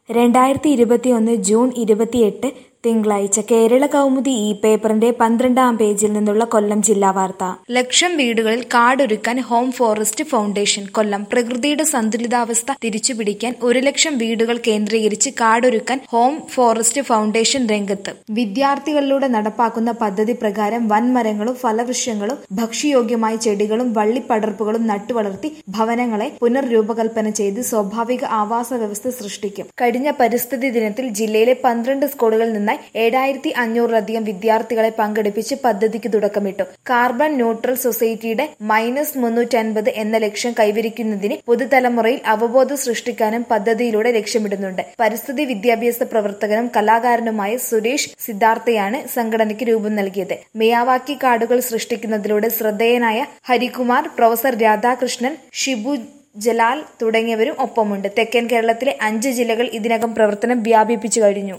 രണ്ടായിരത്തി ഇരുപത്തിയൊന്ന് ജൂൺ ഇരുപത്തിയെട്ട് തിങ്കളാഴ്ച കേരള കൗമുദി ഈ പേപ്പറിന്റെ പന്ത്രണ്ടാം പേജിൽ നിന്നുള്ള കൊല്ലം ജില്ലാ വാർത്ത ലക്ഷം വീടുകളിൽ കാടൊരുക്കാൻ ഹോം ഫോറസ്റ്റ് ഫൗണ്ടേഷൻ കൊല്ലം പ്രകൃതിയുടെ സന്തുലിതാവസ്ഥ തിരിച്ചുപിടിക്കാൻ ഒരു ലക്ഷം വീടുകൾ കേന്ദ്രീകരിച്ച് കാടൊരുക്കാൻ ഹോം ഫോറസ്റ്റ് ഫൗണ്ടേഷൻ രംഗത്ത് വിദ്യാർത്ഥികളിലൂടെ നടപ്പാക്കുന്ന പദ്ധതി പ്രകാരം വൻമരങ്ങളും ഫലവൃക്ഷങ്ങളും ഭക്ഷ്യയോഗ്യമായ ചെടികളും വള്ളിപ്പടർപ്പുകളും നട്ടുവളർത്തി ഭവനങ്ങളെ പുനർരൂപകൽപ്പന ചെയ്ത് സ്വാഭാവിക ആവാസ വ്യവസ്ഥ സൃഷ്ടിക്കും കഴിഞ്ഞ പരിസ്ഥിതി ദിനത്തിൽ ജില്ലയിലെ പന്ത്രണ്ട് സ്കൂളുകളിൽ നിന്നായി ഏഴായിരത്തി അഞ്ഞൂറിലധികം വിദ്യാർത്ഥികളെ പങ്കെടുപ്പിച്ച് പദ്ധതിക്ക് തുടക്കമിട്ടു കാർബൺ ന്യൂട്രൽ സൊസൈറ്റിയുടെ മൈനസ് മുന്നൂറ്റൻപത് എന്ന ലക്ഷ്യം കൈവരിക്കുന്നതിന് പുതുതലമുറയിൽ അവബോധം സൃഷ്ടിക്കാനും പദ്ധതിയിലൂടെ ലക്ഷ്യമിടുന്നുണ്ട് പരിസ്ഥിതി വിദ്യാഭ്യാസ പ്രവർത്തകനും കലാകാരനുമായ സുരേഷ് സിദ്ധാർത്ഥയാണ് സംഘടനയ്ക്ക് രൂപം നൽകിയത് മിയാവാക്കി കാടുകൾ സൃഷ്ടിക്കുന്നതിലൂടെ ശ്രദ്ധേയനായ ഹരികുമാർ പ്രൊഫസർ രാധാകൃഷ്ണൻ ഷിബു ജലാൽ തുടങ്ങിയവരും ഒപ്പമുണ്ട് തെക്കൻ കേരളത്തിലെ അഞ്ച് ജില്ലകൾ ഇതിനകം പ്രവർത്തനം വ്യാപിപ്പിച്ചു കഴിഞ്ഞു